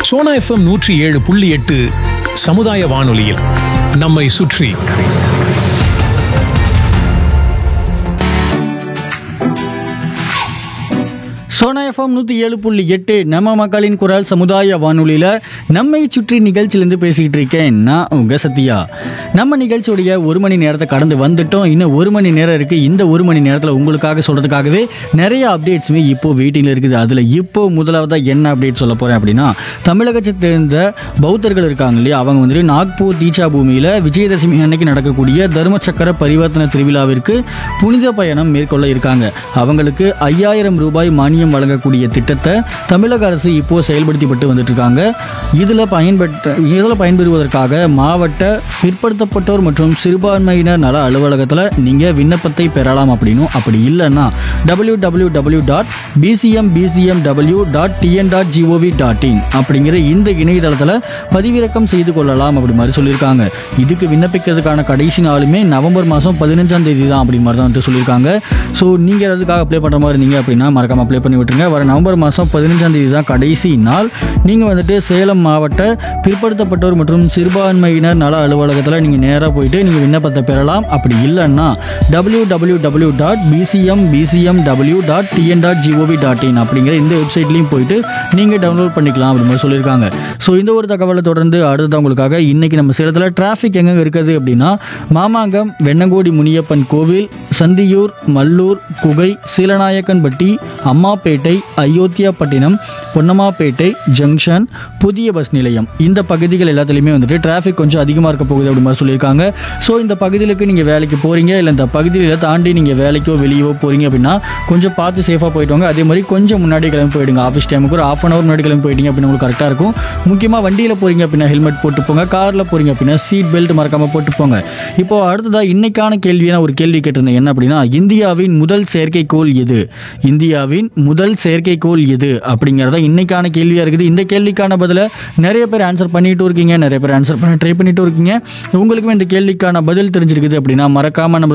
Sona FM நூற்றி ஏழு புள்ளி எட்டு சமுதாய வானொலியில் நம்மை சுற்றி சோனா எஃப்எம் நூற்றி ஏழு புள்ளி எட்டு நம்ம மக்களின் குரல் சமுதாய வானொலியில் நம்மை சுற்றி நிகழ்ச்சியிலேருந்து பேசிக்கிட்டு இருக்கேன் நான் உங்கள் சத்யா நம்ம நிகழ்ச்சியுடைய ஒரு மணி நேரத்தை கடந்து வந்துட்டோம் இன்னும் ஒரு மணி நேரம் இருக்குது இந்த ஒரு மணி நேரத்தில் உங்களுக்காக சொல்கிறதுக்காகவே நிறைய அப்டேட்ஸுமே இப்போ வெயிட்டிங்கில் இருக்குது அதில் இப்போ முதலாவதாக என்ன அப்டேட் சொல்ல போகிறேன் அப்படின்னா தமிழகத்தை சேர்ந்த பௌத்தர்கள் இருக்காங்க இல்லையா அவங்க வந்துட்டு நாக்பூர் தீட்சா பூமியில் விஜயதசமி அன்னைக்கு நடக்கக்கூடிய தர்மச்சக்கர பரிவர்த்தன திருவிழாவிற்கு புனித பயணம் மேற்கொள்ள இருக்காங்க அவங்களுக்கு ஐயாயிரம் ரூபாய் மானியம் வழங்கக்கூடிய திட்டத்தை தமிழக அரசு இப்போ செயல்படுத்திப்பட்டு வந்துட்டு இருக்காங்க இதில் பயன்பெற்ற இதில் பயன்பெறுவதற்காக மாவட்ட பிற்படுத்தப்பட்டோர் மற்றும் சிறுபான்மையினர் நல அலுவலகத்தில் நீங்கள் விண்ணப்பத்தை பெறலாம் அப்படின்னும் அப்படி இல்லைன்னா W W W dot BCM BCM W dot TN dot GOV dot in அப்படிங்கிற இந்த இணையதளத்தில் பதிவிறக்கம் செய்து கொள்ளலாம் அப்படி மாதிரி சொல்லியிருக்காங்க இதுக்கு விண்ணப்பிக்கிறதுக்கான கடைசி நாளுமே நவம்பர் மாதம் பதினஞ்சாம் தேதி தான் அப்படி மாதிரி தான் வந்துட்டு சொல்லியிருக்காங்க ஸோ நீங்கள் அதுக்காக அப்ளை பண்ணுற மாதிரி இருந்தீங்க அப்படின்னா மறக்காம அப்ளை பண்ணி விட்டுருங்க வர நவம்பர் மாதம் பதினஞ்சாம் தேதி தான் கடைசி நாள் நீங்கள் வந்துட்டு சேலம் மாவட்ட பிற்படுத்தப்பட்டோர் மற்றும் சிறுபான்மையினர் நல அலுவலகத்தில் நீங்கள் நேராக போயிட்டு நீங்கள் விண்ணப்பத்தை பெறலாம் அப்படி இல்லைன்னா W W W dot BCM BCM W dot TN dot GOV dot in அப்படிங்கிற இந்த வெப்சைட்லையும் போயிட்டு நீங்கள் டவுன்லோட் பண்ணிக்கலாம் அப்படி மாதிரி சொல்லியிருக்காங்க ஸோ இந்த ஒரு தகவலை தொடர்ந்து அடுத்தது உங்களுக்காக இன்னைக்கு நம்ம சேலத்தில் டிராஃபிக் எங்கே இருக்குது அப்படின்னா மாமாங்கம் வெண்ணங்கோடி முனியப்பன் கோவில் சந்தியூர் மல்லூர் குகை சீலநாயக்கன்பட்டி அம்மாப்பேட்டை அயோத்தியாப்பட்டினம் பொன்னம்மாப்பேட்டை ஜங்ஷன் புதிய பஸ் நிலையம் இந்த பகுதிகள் எல்லாத்துலேயுமே வந்துட்டு டிராஃபிக் கொஞ்சம் அதிகமாக இருக்க போகுது அப்படி மாதிரி சொல்லியிருக்காங்க ஸோ இந்த பகுதிகளுக்கு நீங்கள் வேலைக்கு போகிறீங்க இல்லை இந்த பகுதியில் தாண்டி நீங்கள் வேலைக்கோ வெளியவோ போகிறீங்க அப்படின்னா கொஞ்சம் பார்த்து சேஃபாக போயிட்டு வாங்க அதே மாதிரி கொஞ்சம் முன்னாடி கிளம்பி போயிடுங்க ஆஃபீஸ் டைமுக்கு ஒரு ஆஃப் அன் அவர் முன்னாடி கிளம்பி போயிட்டீங்க அப்படின்னு உங்களுக்கு கரெக்டாக இருக்கும் முக்கியமாக வண்டியில் போகிறீங்க அப்படின்னா ஹெல்மெட் போட்டு போங்க காரில் போகிறீங்க அப்படின்னா சீட் பெல்ட் மறக்காமல் போட்டு போங்க இப்போ அடுத்ததாக இன்னைக்கான கேள்வியை நான் ஒரு கேள்வி கேட்டிருந்தேன் என்ன அப்படின்னா இந்தியாவின் முதல் செயற்கைக்கோள் எது இந்தியாவின் முதல் செயற்கைக்கோள் எது அப்படிங்கிறத இன்னைக்கான கேள்வியாக இருக்குது இந்த கேள்விக்கான பதிலை நிறைய பேர் ஆன்சர் பண்ணிட்டு இருக்கீங்க நிறைய பேர் ஆன்சர் பண்ண ட்ரை பண்ணிட்டு இருக்கீங்க உங்களுக்குமே இந்த கேள்விக்கான பதில் தெரிஞ்சிருக்குது அப்படின்னா மறக்காமல் நம்ம